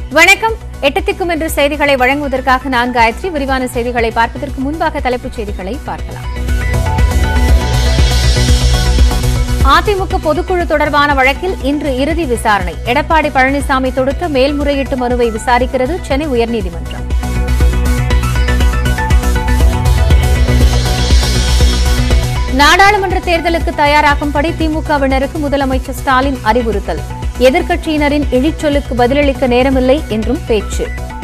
வணக்கம் எட்டத்திற்கும் என்ற செய்திகளை வழங்குவதற்காக நான் காயத்ரி விரிவான செய்திகளை பார்ப்பதற்கு முன்பாக தலைப்புச் செய்திகளை பார்க்கலாம் அதிமுக பொதுக்குழு தொடர்பான வழக்கில் இன்று இறுதி விசாரணை எடப்பாடி பழனிசாமி தொடுத்த மேல்முறையீட்டு மனுவை விசாரிக்கிறது சென்னை உயர்நீதிமன்றம் நாடாளுமன்ற தேர்தலுக்கு தயாராகும்படி திமுகவினருக்கு முதலமைச்சர் ஸ்டாலின் அறிவுறுத்தல் எதிர்க்கட்சியினரின் இழிச்சொல்லுக்கு பதிலளிக்க நேரமில்லை என்றும் பேச்சு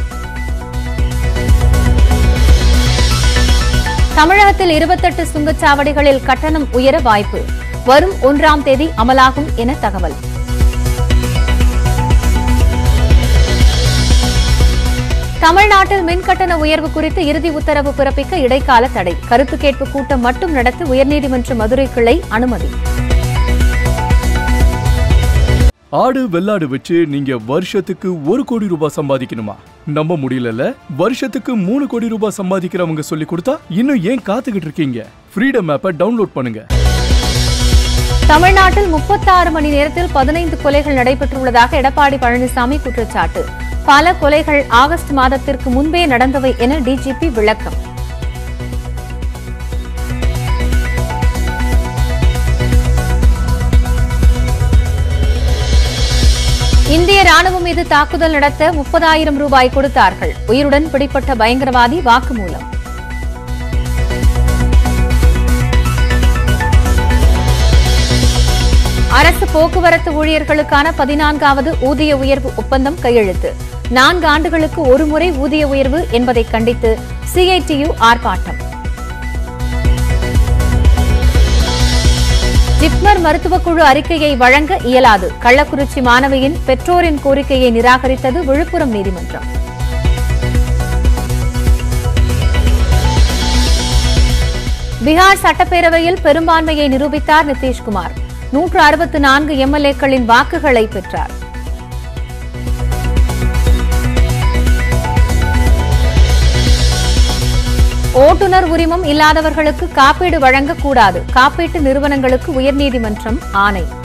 தமிழகத்தில் இருபத்தெட்டு சுங்கச்சாவடிகளில் கட்டணம் உயர வாய்ப்பு வரும் ஒன்றாம் தேதி அமலாகும் என தகவல் தமிழ்நாட்டில் மின்கட்டண உயர்வு குறித்து இறுதி உத்தரவு பிறப்பிக்க இடைக்கால தடை கருத்து கேட்பு கூட்டம் மட்டும் நடத்த உயர்நீதிமன்ற மதுரை கிளை அனுமதி ஆடு வெள்ளாடு வச்சு நீங்க வருஷத்துக்கு ஒரு கோடி ரூபாய் சம்பாதிக்கணுமா நம்ப முடியலல்ல வருஷத்துக்கு மூணு கோடி ரூபாய் சம்பாதிக்கிறவங்க சொல்லி கொடுத்தா இன்னும் ஏன் காத்துக்கிட்டு இருக்கீங்க ஃப்ரீடம் ஆப்பை டவுன்லோட் பண்ணுங்க தமிழ்நாட்டில் முப்பத்தாறு மணி நேரத்தில் பதினைந்து கொலைகள் நடைபெற்றுள்ளதாக எடப்பாடி பழனிசாமி குற்றச்சாட்டு பல கொலைகள் ஆகஸ்ட் மாதத்திற்கு முன்பே நடந்தவை என டிஜிபி விளக்கம் இந்திய ராணுவம் மீது தாக்குதல் நடத்த முப்பதாயிரம் ரூபாய் கொடுத்தார்கள் உயிருடன் பிடிப்பட்ட பயங்கரவாதி வாக்குமூலம் அரசு போக்குவரத்து ஊழியர்களுக்கான பதினான்காவது ஊதிய உயர்வு ஒப்பந்தம் கையெழுத்து நான்கு ஆண்டுகளுக்கு ஒருமுறை ஊதிய உயர்வு என்பதை கண்டித்து சிஐடியு ஆர்ப்பாட்டம் ஜிப்மர் மருத்துவக் குழு அறிக்கையை வழங்க இயலாது கள்ளக்குறிச்சி மாணவியின் பெற்றோரின் கோரிக்கையை நிராகரித்தது விழுப்புரம் நீதிமன்றம் பீகார் சட்டப்பேரவையில் பெரும்பான்மையை நிரூபித்தார் நிதிஷ்குமார் நூற்று அறுபத்து நான்கு எம்எல்ஏக்களின் வாக்குகளை பெற்றார் ஓட்டுநர் உரிமம் இல்லாதவர்களுக்கு காப்பீடு வழங்கக்கூடாது காப்பீட்டு நிறுவனங்களுக்கு உயர்நீதிமன்றம் ஆணை